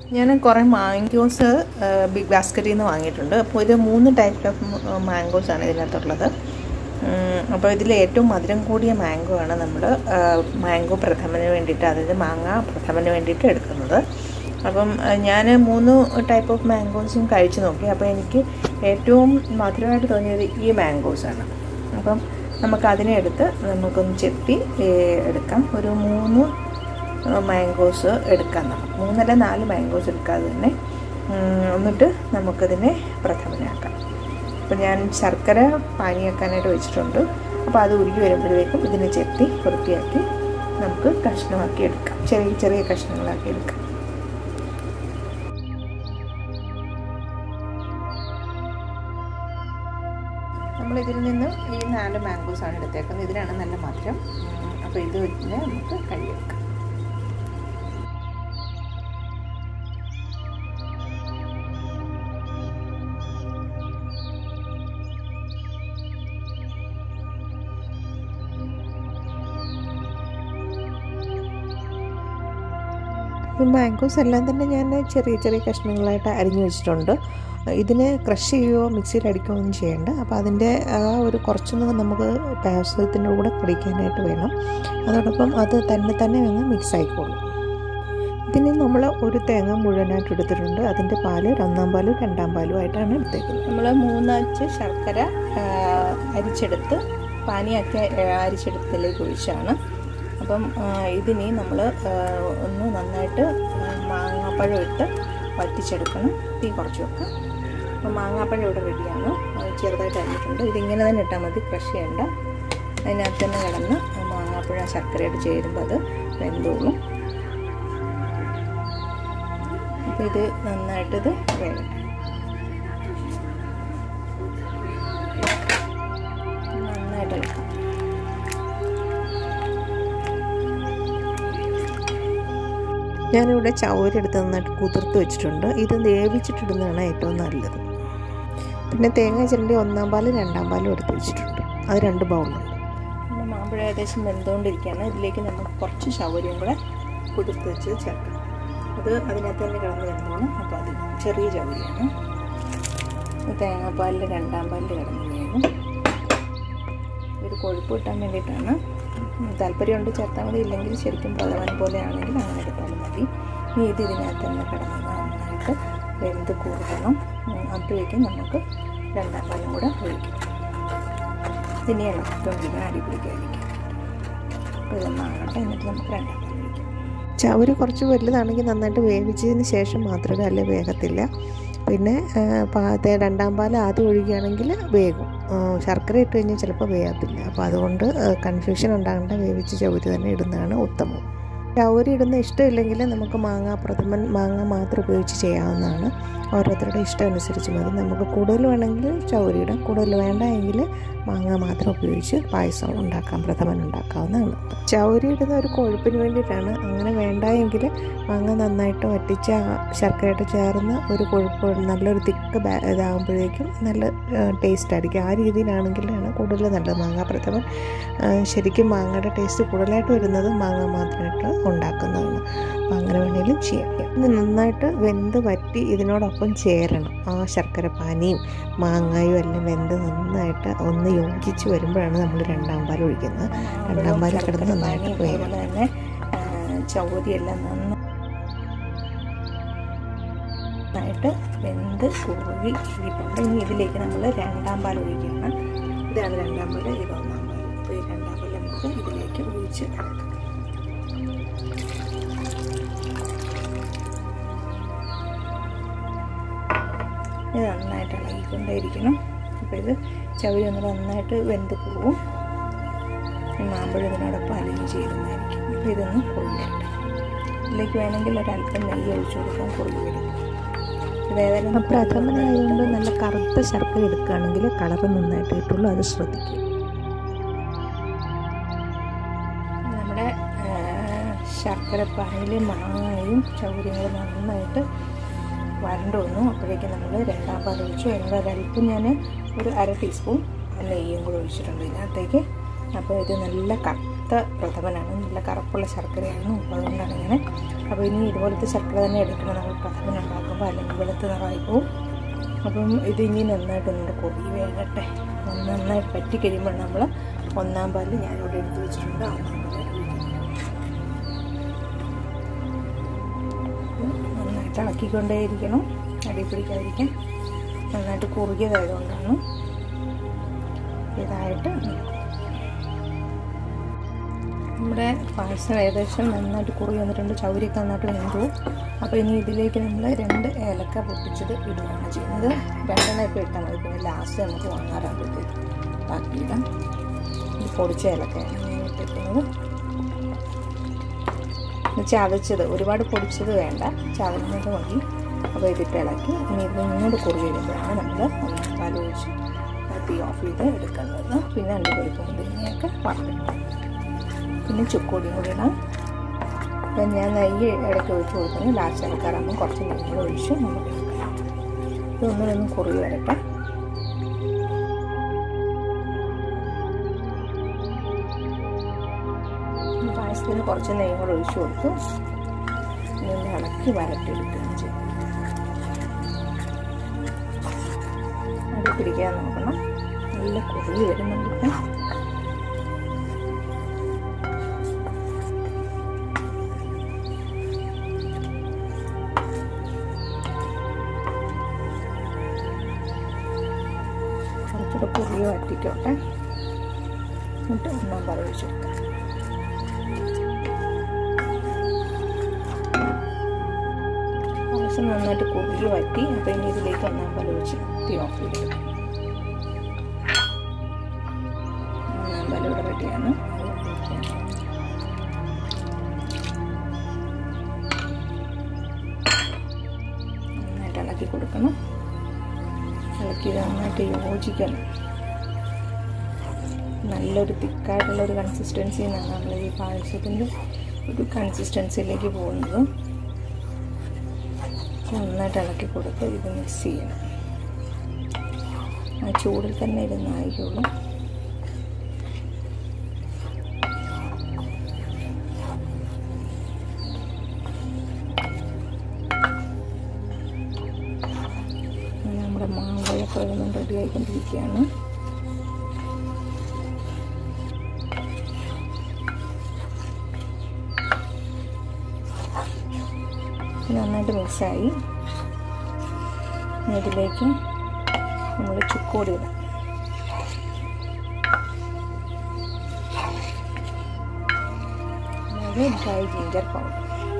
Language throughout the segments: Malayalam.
ഞാൻ കുറേ മാംഗോസ് ബിഗ് ബാസ്ക്കറ്റിൽ നിന്ന് വാങ്ങിയിട്ടുണ്ട് അപ്പോൾ ഇത് മൂന്ന് ടൈപ്പ് ഓഫ് മാംഗോസ് ആണ് ഇതിനകത്തുള്ളത് അപ്പോൾ ഇതിൽ ഏറ്റവും മധുരം കൂടിയ മാംഗോ ആണ് നമ്മൾ മാംഗോ പ്രഥമന് വേണ്ടിയിട്ട് അതായത് മാങ്ങ പ്രഥമന് വേണ്ടിയിട്ട് എടുക്കുന്നത് അപ്പം ഞാൻ മൂന്ന് ടൈപ്പ് ഓഫ് മാംഗോസും കഴിച്ച് നോക്കി അപ്പോൾ എനിക്ക് ഏറ്റവും മധുരമായിട്ട് തോന്നിയത് ഈ മാംഗോസാണ് അപ്പം നമുക്ക് അതിനെ എടുത്ത് നമുക്കൊന്ന് ചെത്തി എടുക്കാം ഒരു മൂന്ന് മാംഗോസ് എടുക്കാം നമുക്ക് മൂന്നല്ല നാല് മാംഗോസ് എടുക്കാതെ തന്നെ എന്നിട്ട് നമുക്കതിനെ പ്രഥമനാക്കാം അപ്പോൾ ഞാൻ ശർക്കര പാനിയാക്കാനായിട്ട് വെച്ചിട്ടുണ്ട് അപ്പോൾ അത് ഉരുകി വരുമ്പോഴേക്കും ഇതിനെ ചെത്തി വൃത്തിയാക്കി നമുക്ക് കഷ്ണമാക്കി എടുക്കാം ചെറിയ ചെറിയ കഷ്ണങ്ങളാക്കി എടുക്കാം നമ്മൾ ഇതിൽ നിന്ന് ഈ നാല് മാംഗോസ് ആണ് എടുത്തേക്കുന്നത് ഇതിനാണ് നല്ല മധുരം അപ്പോൾ ഇത് ഇതിനെ നമുക്ക് കഴിയെടുക്കാം ഈ മാംഗോസ് എല്ലാം തന്നെ ഞാൻ ചെറിയ ചെറിയ കഷ്ണങ്ങളായിട്ട് അരിഞ്ഞു വെച്ചിട്ടുണ്ട് ഇതിനെ ക്രഷ് ചെയ്യുകയോ മിക്സിയിൽ അടിക്കുകയോ ഒന്നും ചെയ്യേണ്ട അപ്പോൾ അതിൻ്റെ ആ ഒരു കുറച്ചൊന്ന് നമുക്ക് പാസത്തിൻ്റെ കൂടെ പിടിക്കാനായിട്ട് വേണം അതോടൊപ്പം അത് തന്നെ തന്നെ അങ്ങ് മിക്സ് ആയിക്കോളും ഇതിന് നമ്മൾ ഒരു തേങ്ങ മുഴുവനായിട്ട് എടുത്തിട്ടുണ്ട് അതിൻ്റെ പാല് ഒന്നാം പാലും രണ്ടാം പാലും ആയിട്ടാണ് എടുത്തേക്കുന്നത് നമ്മൾ മൂന്നാച്ച് ശർക്കര അരിച്ചെടുത്ത് പാനിയാക്കി അരിച്ചെടുത്തതിലേക്ക് ഒഴിച്ചാണ് അപ്പം ഇതിനി നമ്മൾ ഒന്ന് നന്നായിട്ട് മാങ്ങാപ്പഴം ഇട്ട് വറ്റിച്ചെടുക്കണം തീ കുറച്ച് വെക്കാം അപ്പോൾ മാങ്ങാപ്പഴം ഇവിടെ റെഡിയാണ് ചെറുതായിട്ട് അരിഞ്ഞിട്ടുണ്ട് ഇതിങ്ങനെ തന്നെ ഇട്ടാൽ മതി ക്രഷ് ചെയ്യേണ്ട അതിനകത്ത് തന്നെ കിടന്ന് മാങ്ങാപ്പഴം ശർക്കരയായിട്ട് ചേരുമ്പോൾ അത് വെന്തോളും അപ്പോൾ ഇത് നന്നായിട്ടിത് വേകട്ടെ നന്നായിട്ട് ഇളക്കാം ഞാനിവിടെ ചവരെടുത്ത് നന്നായിട്ട് കുതിർത്ത് വെച്ചിട്ടുണ്ട് ഇത് വേവിച്ചിട്ടിടുന്നതാണ് ഏറ്റവും നല്ലത് പിന്നെ തേങ്ങ ചിരണ്ടി ഒന്നാം പാലും രണ്ടാം പാലും എടുത്ത് വെച്ചിട്ടുണ്ട് അത് രണ്ട് ബൗളുണ്ട് പിന്നെ മാമ്പഴം ഏകദേശം വെന്തുകൊണ്ടിരിക്കുകയാണ് ഇതിലേക്ക് നമുക്ക് കുറച്ച് ശൗര്യം കൂടെ കുതിർത്ത് വെച്ച് ചേർക്കാം അത് അതിനകത്ത് തന്നെ കിടന്ന് വെന്തോണം അപ്പോൾ അത് ചെറിയ ചവരിയാണ് തേങ്ങാപ്പാലിൽ രണ്ടാം പാലിൽ കിടന്ന് വേകും ഒരു കൊഴുപ്പ് കിട്ടാൻ വേണ്ടിയിട്ടാണ് താല്പര്യമുണ്ട് ചേർത്താൽ മതി ഇല്ലെങ്കിൽ ശരിക്കും പ്രഥമൻ പോലെ ആണെങ്കിൽ അങ്ങനെ എടുത്താലും മതി ഇനി ഇത് ഇതിനകത്ത് തന്നെ കിടന്ന് നന്നായിട്ട് വെന്ത് കൂടണം അപ്പോഴേക്കും നമുക്ക് രണ്ടാം പാലും കൂടെ ഒഴിക്കും ഇതിനെ ഇളക്കിക്കൊണ്ടിരിക്കണം അടി പിടിക്കാതിരിക്കും അപ്പോൾ ഇതൊന്നാകട്ടെ എന്നിട്ട് നമുക്ക് രണ്ടാം പാൽ ഒഴിക്കാം ചവര് കുറച്ച് വലുതാണെങ്കിൽ നന്നായിട്ട് വേവിച്ചതിന് ശേഷം മാത്രമേ അല്ലെ വേഗത്തില്ല പിന്നെ രണ്ടാം പാൽ ആദ്യം ഒഴിക്കുകയാണെങ്കിൽ വേഗം ശർക്കര ഇട്ട് കഴിഞ്ഞാൽ ചിലപ്പോൾ വേഗത്തില്ല അപ്പോൾ അതുകൊണ്ട് കൺഫ്യൂഷൻ ഉണ്ടാകേണ്ട വേവിച്ച് ചൗരി തന്നെ ഇടുന്നതാണ് ഉത്തമം ചൗരി ഇടുന്ന ഇഷ്ടമില്ലെങ്കിൽ നമുക്ക് മാങ്ങ പ്രഥമൻ മാങ്ങ മാത്രം ഉപയോഗിച്ച് ചെയ്യാവുന്നതാണ് ഓരോരുത്തരുടെ ഇഷ്ടം അനുസരിച്ച് മതി നമുക്ക് കൂടുതൽ വേണമെങ്കിൽ ചൗരി ഇടാം കൂടുതൽ വേണ്ട എങ്കിൽ മാങ്ങ മാത്രം ഉപയോഗിച്ച് പായസം ഉണ്ടാക്കാം പ്രഥമൻ ഉണ്ടാക്കാവുന്നതാണ് ചൗരി ഇടുന്ന ഒരു കൊഴുപ്പിന് വേണ്ടിയിട്ടാണ് അങ്ങനെ വേണ്ട എങ്കിൽ മാങ്ങ നന്നായിട്ട് വറ്റിച്ച ശർക്കരയായിട്ട് ചേർന്ന് ഒരു കൊഴുപ്പ് നല്ലൊരു തിക്ക് ഇതാകുമ്പോഴേക്കും നല്ല ടേസ്റ്റ് ആയിരിക്കും ആ രീതിയിലാണെങ്കിലാണ് കൂടുതൽ നല്ലത് മാങ്ങ പ്രഥമൻ ശരിക്കും മാങ്ങയുടെ ടേസ്റ്റ് കൂടുതലായിട്ട് വരുന്നത് മാങ്ങ മാത്രമായിട്ട് ഉണ്ടാക്കുന്നതാണ് അപ്പോൾ അങ്ങനെ വേണമെങ്കിലും ചെയ്യാം ഇത് നന്നായിട്ട് വെന്ത് വറ്റി ഇതിനോടൊപ്പം ചേരണം ആ ശർക്കര പാനിയും മാങ്ങായും എല്ലാം വെന്ത് നന്നായിട്ട് ഒന്ന് യോജിച്ച് വരുമ്പോഴാണ് നമ്മൾ രണ്ടാം പാൽ ഒഴിക്കുന്നത് രണ്ടാം പാൽ കിടന്ന് നന്നായിട്ട് വേഗം തന്നെ ചൗരിയെല്ലാം നന്നായിട്ട് വെന്ത് കുറുകി ഇരിപ്പുണ്ട് ഇനി ഇതിലേക്ക് നമ്മൾ രണ്ടാം പാൽ ഒഴിക്കുകയാണ് ഇതാണ് രണ്ടാം പാൽ ഇത് ഒന്നാം പാൽ അപ്പോൾ ഈ രണ്ടാം പാൽ നമുക്ക് ഇതിലേക്ക് ഒഴിച്ച് കിടക്കാം ഇത് നന്നായിട്ട് ഇളകിക്കൊണ്ടേയിരിക്കണം അപ്പോൾ ഇത് ചവരി ഒന്ന് നന്നായിട്ട് വെന്ത് പോവും ഈ മാമ്പഴം ഇതിനോടൊപ്പം അലിഞ്ഞ് ചേരുന്നതായിരിക്കും അപ്പോൾ ഇതൊന്ന് കുറുകി വരട്ടെ ഇതിലേക്ക് വേണമെങ്കിൽ ഒരല്പം നെയ്യ് ഒഴിച്ചു കൊടുക്കാൻ കുറുകി വരും ഇതേതായാലും പ്രഥമനായതുകൊണ്ട് നല്ല കറുത്ത ശർക്കര എടുക്കുകയാണെങ്കിൽ കളറ് നന്നായിട്ട് കിട്ടുള്ളൂ അത് ശ്രദ്ധിക്കും നമ്മുടെ ശർക്കര പാനിൽ മാങ്ങയും ചൗര്യങ്ങളും നന്നായിട്ട് വരണ്ട് വന്നു അപ്പോഴേക്കും നമ്മൾ രണ്ടാം പാൽ ഒഴിച്ചു അതിനോട് ഒരല്പം ഞാൻ ഒരു അര ടീസ്പൂൺ നെയ്യും കൂടെ ഒഴിച്ചിട്ടുണ്ട് ഇതിനകത്തേക്ക് അപ്പോൾ ഇത് നല്ല കറുത്ത പ്രഥമനാണ് നല്ല കറുപ്പുള്ള ശർക്കരയാണ് അപ്പോൾ അതുകൊണ്ടാണ് ഇങ്ങനെ അപ്പോൾ ഇനി ഇതുപോലത്തെ ശർക്കര തന്നെ എടുക്കണം നമ്മൾ പ്രഥമൻ ഉണ്ടാക്കുമ്പോൾ അല്ലെങ്കിൽ വെളുത്ത നിറമായി പോവും അപ്പം ഇത് ഇനി നന്നായിട്ട് ഒന്നുകൂടെ കുറുകി വേകട്ടെ നന്നായിട്ട് പറ്റി കഴിയുമ്പോൾ നമ്മൾ ഒന്നാം പാല് ഞാനിവിടെ എടുത്ത് വെച്ചിട്ടുണ്ട് ആ ഒന്നാം പാല് നന്നായിട്ട് ഇളക്കിക്കൊണ്ടേയിരിക്കണം അടി പിടിക്കാതിരിക്കാൻ നന്നായിട്ട് കുറുകിയതായതുകൊണ്ടാണ് ഇതായിട്ട് നമ്മുടെ പായസം ഏകദേശം നന്നായിട്ട് കുറുകി വന്നിട്ടുണ്ട് ചൗരിയൊക്കെ നന്നായിട്ട് വെന്തു അപ്പോൾ ഇനി ഇതിലേക്ക് നമ്മൾ രണ്ട് ഏലക്ക പൊട്ടിച്ചത് ഇടുകയാണ് ചെയ്യുന്നത് രണ്ടെണ്ണം ഇപ്പോൾ ഇട്ടാൽ മതി പിന്നെ ലാസ്റ്റ് നമുക്ക് വാങ്ങാറാകുമ്പോഴത്തേക്ക് ബാക്കിയിടാം ഈ പൊടിച്ച ഏലക്കയാണ് ഞാൻ ഇട്ടിരിക്കുന്നത് ചതച്ചത് ഒരുപാട് പൊടിച്ചത് വേണ്ട ചതഞ്ഞത് മതി അപ്പോൾ ഇതിട്ട് ഇളക്കി ഇനി ഇത് ഇങ്ങോട്ട് കുറുകി വരുമ്പോഴാണ് നമ്മൾ ഒന്നാം പാൽ ഒഴിച്ച് തീ ഓഫ് ചെയ്ത് എടുക്കുന്നത് പിന്നെ രണ്ട് പരിപ്പ് മുന്തിരിങ്ങയൊക്കെ വറക്കും പിന്നെ ചുക്കോടിയും കൂടി ഇടാം അപ്പം ഞാൻ നെയ്യ് ഇടയ്ക്ക് ഒഴിച്ച് കൊടുക്കുന്നു ലാസ്റ്റ് ഇറക്കാറാകുമ്പോൾ കുറച്ച് നെയ്യ് കൂടെ ഒഴിച്ച് നമുക്ക് എടുക്കാം ഇതൊന്നിനൊന്ന് കുറുകി വരട്ടെ പായസത്തിന് കുറച്ച് നെയ്യ് കൂടെ ഒഴിച്ച് കൊടുത്തു ഇങ്ങനെ ഇളക്കി വരട്ടിയെടുക്കുകയും ചെയ്യും അത് പിടിക്കാൻ നോക്കണം നല്ല കുറുകി വരുന്നുണ്ട് ഇപ്പം കുറച്ചുകൂടെ കുറുകി വറ്റിക്കോട്ടെ എന്നിട്ട് ഒന്നാം പാൽ ഒഴിച്ചു കൊടുക്കാം പായസം നന്നായിട്ട് കുറുകി വറ്റി അപ്പോൾ ഇനി ഇതിലേക്ക് ഒന്നാം പാൽ ഒഴിച്ച് തീ ഓഫ് ചെയ്തെടുക്കാം ഒന്നാം പാൽ ഇവിടെ റെഡിയാണ് നന്നായിട്ട് ഇളക്കി കൊടുക്കണം ഇളക്കി നന്നായിട്ട് യോജിക്കണം നല്ലൊരു തിക്കായിട്ടുള്ളൊരു കൺസിസ്റ്റൻസി എന്നാണ് നമ്മൾ ഈ പായസത്തിൻ്റെ ഒരു കൺസിസ്റ്റൻസിയിലേക്ക് പോകുന്നത് നന്നായിട്ട് ഇളക്കി കൊടുത്ത് ഇത് മിക്സ് ചെയ്യണം ആ ചൂടിൽ തന്നെ ഇരുന്നായിക്കോളൂ നമ്മുടെ മാമ്പഴപ്പഴം റെഡി ആയിക്കൊണ്ടിരിക്കുകയാണ് നന്നായിട്ട് മിക്സായി ഇതിലേക്ക് നമ്മൾ ചുക്കോടി ഇടാം അതായത് ഡ്രൈ ജിഞ്ചർ പൗഡർ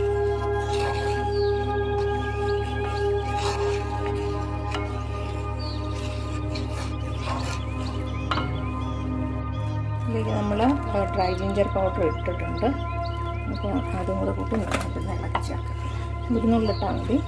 ഇതിലേക്ക് നമ്മൾ ഡ്രൈ ജിഞ്ചർ പൗഡർ ഇട്ടിട്ടുണ്ട് അപ്പോൾ അതും കൂടെ കൂട്ടി നമുക്ക് ഇളക്കി ചേർക്കാം ഇരുന്നുള്ളിട്ടാൽ മതി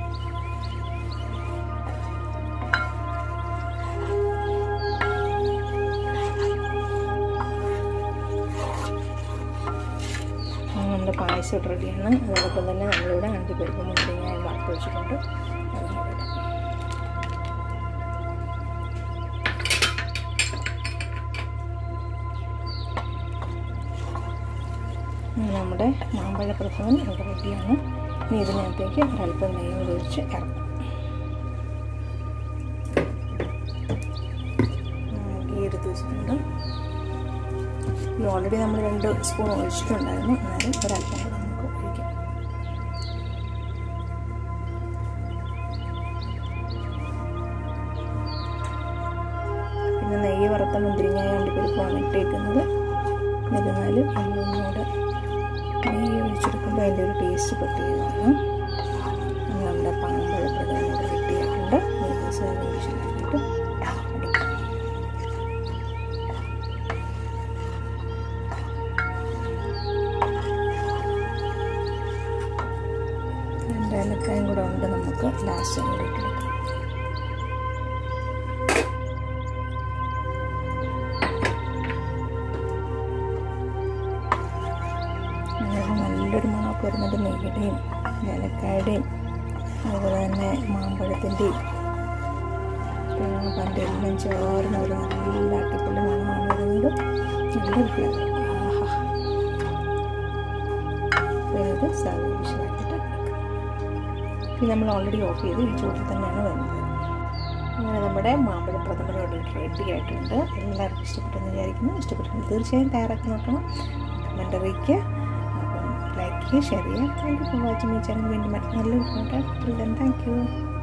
നമ്മുടെ പായസം റെഡിയാണ് അതോടൊപ്പം തന്നെ നമ്മളിവിടെ അഞ്ച് പേർക്ക് മുന്തിരിങ്ങായി വറുത്ത് വെച്ചിട്ടുണ്ട് അതും കൂടെ ഇടാം നമ്മുടെ മാമ്പഴ പ്രഥമൻ ഇവിടെ റെഡിയാണ് ഇനി ഇതിനകത്തേക്ക് ഒരല്പം നെയ്യ് കൂടി ഒഴിച്ച് ഇറക്കും ഗീ എടുത്ത് വെച്ചിട്ടുണ്ട് ഈ ഓൾറെഡി നമ്മൾ രണ്ട് സ്പൂൺ ഒഴിച്ചിട്ടുണ്ടായിരുന്നു എന്നാലും ഒരല്പം കൂടെ നമുക്ക് ഒഴിക്കാം പിന്നെ നെയ്യ് വറുത്ത മുന്തിരിങ്ങായ അണ്ടിപ്പരിപ്പാണ് ഇട്ടേക്കുന്നത് എന്നിരുന്നാലും നമ്മളൊന്നുകൂടെ നെയ്യ് ഒഴിച്ചെടുക്കുമ്പോൾ അതിൻ്റെ ഒരു ടേസ്റ്റ് പ്രത്യേകമാണ് നമ്മുടെ പാമ്പഴ പ്രധാനം റെഡിയായിട്ടുണ്ട് സർവേഷനാക്കിയിട്ട് എടുക്കാം രണ്ട് ഏലക്കായും കൂടെ ഉണ്ട് നമുക്ക് ലാസ്റ്റ് കൂടെ ഇട്ടെടുക്കാം അങ്ങനെ നല്ലൊരു മണമൊക്കെ വരുന്നത് നെയ്യുടെയും ഏലക്കായുടെയും അതുപോലെ തന്നെ മാമ്പഴത്തിൻ്റെയും പണ്ടെല്ലാം ചേർന്ന ഒരു നല്ല അടിപൊളി മണമാണ് വരുന്നത് നല്ലൊരു ഫ്ലേവർ ഇത് സർവ് ഡിഷിലാക്കിയിട്ട് ഇത് നമ്മൾ ഓൾറെഡി ഓഫ് ചെയ്ത് ഈ ചൂട്ടിൽ തന്നെയാണ് വരുന്നത് അങ്ങനെ നമ്മുടെ മാമ്പഴ പ്രഥമൻ റെഡി ആയിട്ടുണ്ട് എല്ലാവർക്കും ഇഷ്ടപ്പെട്ടെന്ന് വിചാരിക്കുന്നു ഇഷ്ടപ്പെട്ടെങ്കിൽ തീർച്ചയായും തയ്യാറാക്കി നോക്കണം കമൻ്റ് അറിയിക്കുക അപ്പം ലൈക്ക് ചെയ്യുക ഷെയർ ചെയ്യുക താങ്ക് യു ഫോർ വാച്ചിങ് ഈ ചാനൽ വീണ്ടും മറ്റു നല്ലൊരു ഫോട്ടോ താങ്ക് യു